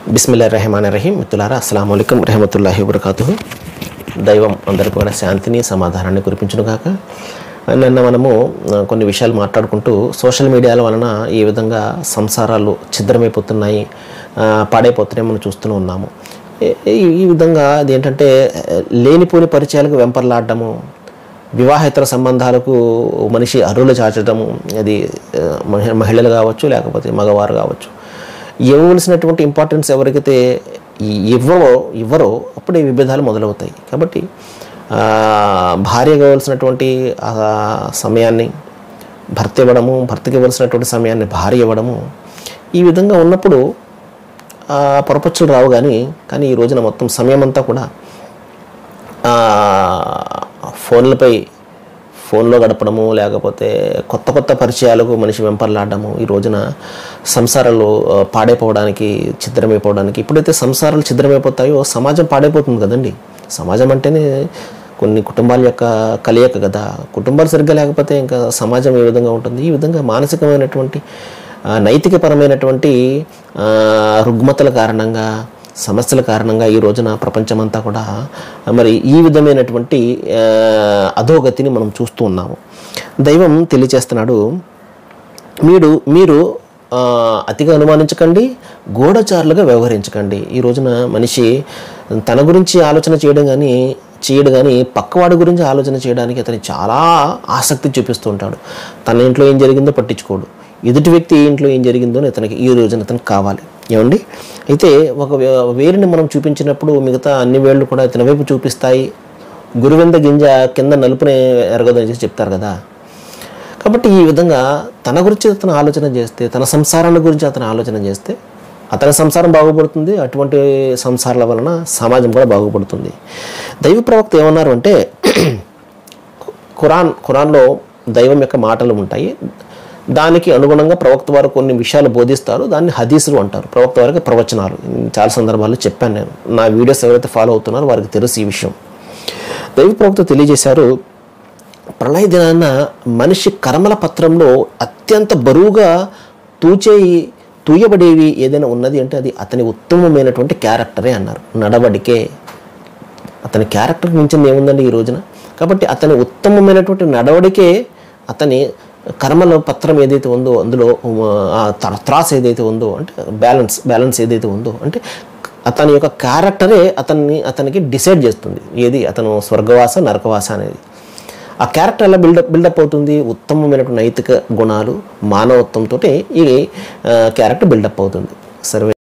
బిస్మిల్లా రెహమాన్ రహీం మిత్రులారా అస్సలం అయికం రహమతుల్లాహి వబర్కాతు దైవం అందరికీ కూడా శాంతిని సమాధానాన్ని కురిపించును కాక నిన్న మనము ఆ, కొన్ని విషయాలు మాట్లాడుకుంటూ సోషల్ మీడియాల వలన ఈ విధంగా సంసారాలు ఛిద్రమైపోతున్నాయి ఆ, పాడైపోతున్నాయి మనం చూస్తూనే ఉన్నాము ఈ- ఈ- ఈ విధంగా అది ఏంటంటే ఆ, లేనిపోని పరిచయాలకు వెంపర్లాడటము వివాహేతర సంబంధాలకు మనిషి అర్రులు చాచడము అది ఆ, మహి- మహిళలు కావచ్చు లేకపోతే మగవారు కావచ్చు ఇవ్వవలసినటువంటి ఇంపార్టెన్స్ ఎవరికైతే ఇ- ఇవ్వవో ఇవ్వరో అప్పుడే విభేదాలు మొదలవుతాయి కాబట్టి ఆ, భార్య కావలసినటువంటి ఆ సమయాన్ని భర్త ఇవ్వడము భర్తకి ఇవ్వాల్సినటువంటి సమయాన్ని భార్య ఇవ్వడము ఈ విధంగా ఉన్నప్పుడు ఆ, పొరపచ్చులు రావు కానీ కానీ ఈ రోజున మొత్తం సమయం అంతా కూడా ఆ, ఫోన్లపై ఫోన్లో గడపడము లేకపోతే కొత్త కొత్త పరిచయాలకు మనిషి వెంపర్లాడము ఈ రోజున సంసారాలు ఆ, పాడైపోవడానికి ఛిద్రమైపోవడానికి ఎప్పుడైతే సంసారాలు ఛిద్రమైపోతాయో సమాజం పాడైపోతుంది కదండి సమాజం అంటేనే కొన్ని కుటుంబాల యొక్క కలయిక కదా కుటుంబాలు సరిగ్గా లేకపోతే ఇంకా సమాజం ఏ విధంగా ఉంటుంది ఈ విధంగా మానసికమైనటువంటి ఆ, నైతికపరమైనటువంటి ఆ, రుగ్మతల కారణంగా సమస్యల కారణంగా ఈ రోజున ప్రపంచమంతా కూడా మరి ఈ విధమైనటువంటి ఆ, అధోగతిని మనం చూస్తూ ఉన్నాము దైవం తెలియచేస్తున్నాడు మీరు మీరు ఆ, అతిగా అనుమానించకండి గూఢచారులుగా వ్యవహరించకండి ఈ రోజున మనిషి తన గురించి ఆలోచన చేయడం కానీ చేయడు కానీ పక్కవాడి గురించి ఆలోచన చేయడానికి అతను చాలా ఆసక్తి చూపిస్తూ ఉంటాడు తన ఇంట్లో ఏం జరిగిందో పట్టించుకోడు ఎదుటి వ్యక్తి ఇంట్లో ఏం జరిగిందో అని అతనికి ఈ రోజున అతనికి కావాలి ఏమండి అయితే ఒక వే- వేరుని మనం చూపించినప్పుడు మిగతా అన్ని వేళ్ళు కూడా ఇతని వైపు చూపిస్తాయి గురువింద గింజ కింద నలుపునే ఎరగదని చేసి చెప్తారు కదా కాబట్టి ఈ విధంగా తన గురించి అతను ఆలోచన చేస్తే తన సంసారాల గురించి అతను ఆలోచన చేస్తే అతని సంసారం బాగుపడుతుంది అటువంటి సంసారాల వలన సమాజం కూడా బాగుపడుతుంది దైవ ప్రవక్త ఏమన్నారు అంటే ఖురాన్ ఖురాన్లో దైవం యొక్క మాటలు ఉంటాయి దానికి అనుగుణంగా ప్రవక్త వారు కొన్ని విషయాలు బోధిస్తారు దాన్ని హదీసులు అంటారు ప్రవక్త వారికి ప్రవచనాలు చాలా సందర్భాల్లో చెప్పాను నేను నా వీడియోస్ ఎవరైతే ఫాలో అవుతున్నారో వారికి తెలుసు ఈ విషయం దైవ ప్రవక్త తెలియజేశారు ప్రళయ దినాన మనిషి కర్మల పత్రంలో అత్యంత బరువుగా తూచేయి తూయబడేవి ఏదైనా ఉన్నది అంటే అది అతని ఉత్తమమైనటువంటి క్యారెక్టరే అన్నారు నడవడికే అతని క్యారెక్టర్ మించింది ఏముందండి ఈ రోజున కాబట్టి అతని ఉత్తమమైనటువంటి నడవడికే అతని కర్మల పత్రం ఏదైతే ఉందో అందులో ఆ త్ర- త్రాస్ ఏదైతే ఉందో అంటే బ్యాలెన్స్ బ్యాలెన్స్ ఏదైతే ఉందో అంటే అతని యొక్క క్యారెక్టరే అతన్ని అతనికి డిసైడ్ చేస్తుంది ఏది అతను స్వర్గవాస నరకవాస అనేది ఆ క్యారెక్టర్ ఎలా బిల్డప్ బిల్డప్ అవుతుంది ఉత్తమమైనటువంటి నైతిక గుణాలు మానవత్వంతో ఈ క్యారెక్టర్ బిల్డప్ అవుతుంది సర్వే